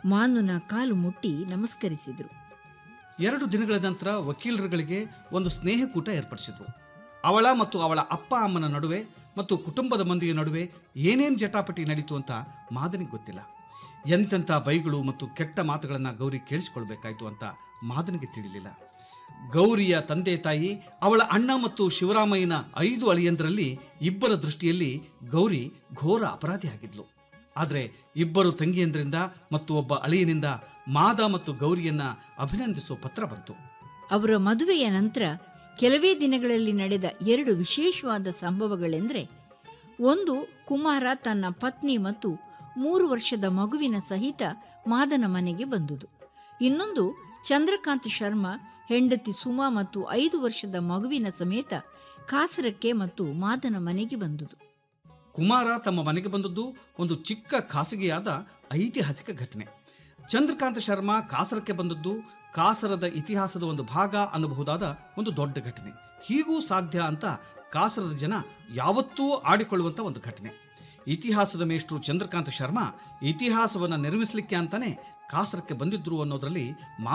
ಮಾನುನ ಕಾಲು ಮುಟ್ಟಿ ನಮಸ್ಕರಿಸಿದರು ಎರಡು ದಿನಗಳ ನಂತರ ವಕೀಲರುಗಳಿಗೆ ಒಂದು ಸ್ನೇಹಕೂಟ ಏರ್ಪಡಿಸಿದ್ರು ಅವಳ ಮತ್ತು ಅವಳ ಅಪ್ಪ ಅಮ್ಮನ ನಡುವೆ ಮತ್ತು ಕುಟುಂಬದ ಮಂದಿಯ ನಡುವೆ ಏನೇನು ಜಟಾಪಟಿ ನಡೀತು ಅಂತ ಮಾದನಿಗೆ ಗೊತ್ತಿಲ್ಲ ಎಂತೆಂಥ ಬೈಗಳು ಮತ್ತು ಕೆಟ್ಟ ಮಾತುಗಳನ್ನು ಗೌರಿ ಕೇಳಿಸಿಕೊಳ್ಬೇಕಾಯ್ತು ಅಂತ ಮಾದನಿಗೆ ತಿಳಿಲಿಲ್ಲ ಗೌರಿಯ ತಂದೆ ತಾಯಿ ಅವಳ ಅಣ್ಣ ಮತ್ತು ಶಿವರಾಮಯ್ಯನ ಐದು ಅಳಿಯಂದರಲ್ಲಿ ಇಬ್ಬರ ದೃಷ್ಟಿಯಲ್ಲಿ ಗೌರಿ ಘೋರ ಅಪರಾಧಿಯಾಗಿದ್ಲು ಆದರೆ ಇಬ್ಬರು ತಂಗಿಯಂದ್ರಿಂದ ಮತ್ತು ಒಬ್ಬ ಅಳಿಯನಿಂದ ಮಾದ ಮತ್ತು ಗೌರಿಯನ್ನ ಅಭಿನಂದಿಸುವ ಪತ್ರ ಬಂತು ಅವರ ಮದುವೆಯ ನಂತರ ಕೆಲವೇ ದಿನಗಳಲ್ಲಿ ನಡೆದ ಎರಡು ವಿಶೇಷವಾದ ಸಂಭವಗಳೆಂದರೆ ಒಂದು ಕುಮಾರ ತನ್ನ ಪತ್ನಿ ಮತ್ತು ಮೂರು ವರ್ಷದ ಮಗುವಿನ ಸಹಿತ ಮಾದನ ಮನೆಗೆ ಬಂದುದು ಇನ್ನೊಂದು ಚಂದ್ರಕಾಂತ್ ಶರ್ಮಾ ಹೆಂಡತಿ ಸುಮಾ ಮತ್ತು ಐದು ವರ್ಷದ ಮಗುವಿನ ಸಮೇತ ಕಾಸರಕ್ಕೆ ಮತ್ತು ಮಾದನ ಮನೆಗೆ ಬಂದುದು ಕುಮಾರ ತಮ್ಮ ಮನೆಗೆ ಬಂದದ್ದು ಒಂದು ಚಿಕ್ಕ ಖಾಸಗಿಯಾದ ಐತಿಹಾಸಿಕ ಘಟನೆ ಚಂದ್ರಕಾಂತ ಶರ್ಮಾ ಕಾಸರಕ್ಕೆ ಬಂದದ್ದು ಕಾಸರದ ಇತಿಹಾಸದ ಒಂದು ಭಾಗ ಅನ್ನಬಹುದಾದ ಒಂದು ದೊಡ್ಡ ಘಟನೆ ಹೀಗೂ ಸಾಧ್ಯ ಅಂತ ಕಾಸರದ ಜನ ಯಾವತ್ತೂ ಆಡಿಕೊಳ್ಳುವಂಥ ಒಂದು ಘಟನೆ ಇತಿಹಾಸದ ಮೇಷ್ಟ್ರು ಚಂದ್ರಕಾಂತ ಶರ್ಮಾ ಇತಿಹಾಸವನ್ನು ನಿರ್ಮಿಸಲಿಕ್ಕೆ ಅಂತಾನೆ ಕಾಸರಕ್ಕೆ ಬಂದಿದ್ರು ಅನ್ನೋದರಲ್ಲಿ